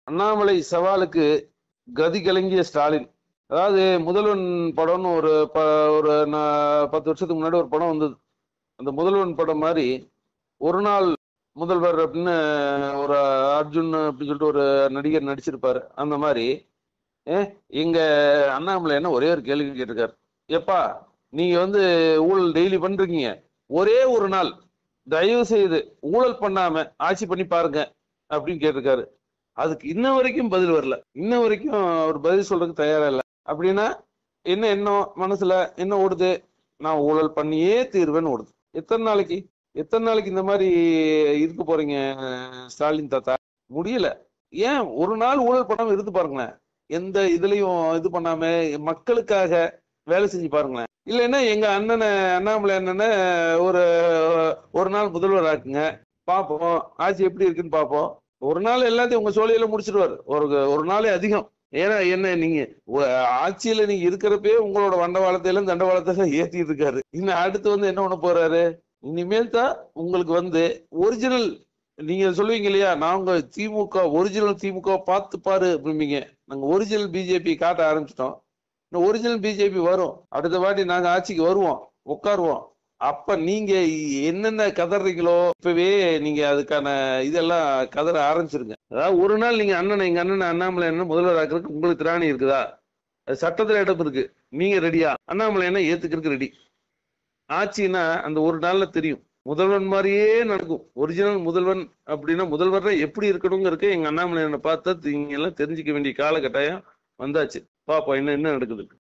அண்ணாமலை சவாலுக்கு கதி கலங்கிய ஸ்டாலின் அதாவது முதல்வன் படம்னு ஒரு ப ஒரு நா- பத்து வருஷத்துக்கு முன்னாடி ஒரு படம் வந்தது அந்த முதல்வன் படம் மாதிரி ஒரு நாள் முதல்வர் அப்படின்னு ஒரு அர்ஜுன் அப்படின்னு சொல்லிட்டு ஒரு நடிகர் நடிச்சிருப்பாரு அந்த மாதிரி ஏ எங்க அண்ணாமலை என்ன ஒரே ஒரு கேள்வி கேட்டிருக்காரு எப்பா நீங்க வந்து ஊழல் டெய்லி பண்றீங்க ஒரே ஒரு நாள் தயவு செய்து ஊழல் பண்ணாம ஆட்சி பண்ணி பாருங்க அப்படின்னு கேட்டிருக்காரு அதுக்கு இன்ன வரைக்கும் பதில் வரல இன்ன வரைக்கும் அவர் பதில் சொல்றதுக்கு தயாரா இல்ல அப்படின்னா என்ன எண்ணம் மனசுல என்ன ஓடுது நான் ஊழல் பண்ணியே தீர்வேன்னு ஓடுது எத்தனை நாளைக்கு எத்தனை நாளைக்கு இந்த மாதிரி இருக்க போறீங்க ஸ்டாலின் தாத்தா முடியல ஏன் ஒரு நாள் ஊழல் பண்ணாம இருந்து பாருங்களேன் எந்த இதுலயும் இது பண்ணாம மக்களுக்காக வேலை செஞ்சு பாருங்களேன் இல்லைன்னா எங்க அண்ணனை அண்ணாமலை அண்ணனை ஒரு ஒரு நாள் முதல்வர் ஆக்குங்க பார்ப்போம் ஆட்சி எப்படி இருக்குன்னு பார்ப்போம் ஒரு நாள் எல்லாத்தையும் உங்க சோழியில முடிச்சிருவாரு ஒரு ஒரு நாளே அதிகம் ஏன்னா என்ன நீங்க ஒ- ஆட்சியில நீங்க இருக்கிறப்பே உங்களோட வண்டவாளத்தையிலும் தண்டவாளத்தையும் ஏத்திட்டு இருக்காரு இன்னும் அடுத்து வந்து என்ன பண்ண போறாரு இனிமேல் தான் உங்களுக்கு வந்து ஒரிஜினல் நீங்க சொல்லுவீங்க இல்லையா நாங்க திமுக ஒரிஜினல் திமுக பார்த்து பாரு அப்படிம்பீங்க நாங்க ஒரிஜினல் பிஜேபி காட்ட ஆரம்பிச்சிட்டோம் இன்னும் ஒரிஜினல் பிஜேபி வரும் அடுத்த வாட்டி நாங்க ஆட்சிக்கு வருவோம் உட்காருவோம் அப்ப நீங்க என்னென்ன கதறீங்களோ இப்பவே நீங்க அதுக்கான இதெல்லாம் கதற ஆரம்பிச்சிருங்க அதாவது ஒரு நாள் நீங்க அண்ணனை எங்க அண்ணன் அண்ணாமலை என்ன முதல்வர் ஆக்குறதுக்கு உங்களுக்கு திராணி இருக்குதா அது சட்டத்துல இடம் இருக்கு நீங்க ரெடியா அண்ணாமலை என்ன ஏத்துக்கிறதுக்கு ரெடி ஆட்சின்னா அந்த ஒரு நாள்ல தெரியும் முதல்வன் மாதிரியே நடக்கும் ஒரிஜினல் முதல்வன் அப்படின்னா முதல்வர்னா எப்படி இருக்கணுங்கிறதுக்கு எங்க அண்ணாமலை என்ன பார்த்தா நீங்க எல்லாம் தெரிஞ்சுக்க வேண்டிய காலகட்டாயம் வந்தாச்சு பாப்போம் என்ன என்ன நடக்குது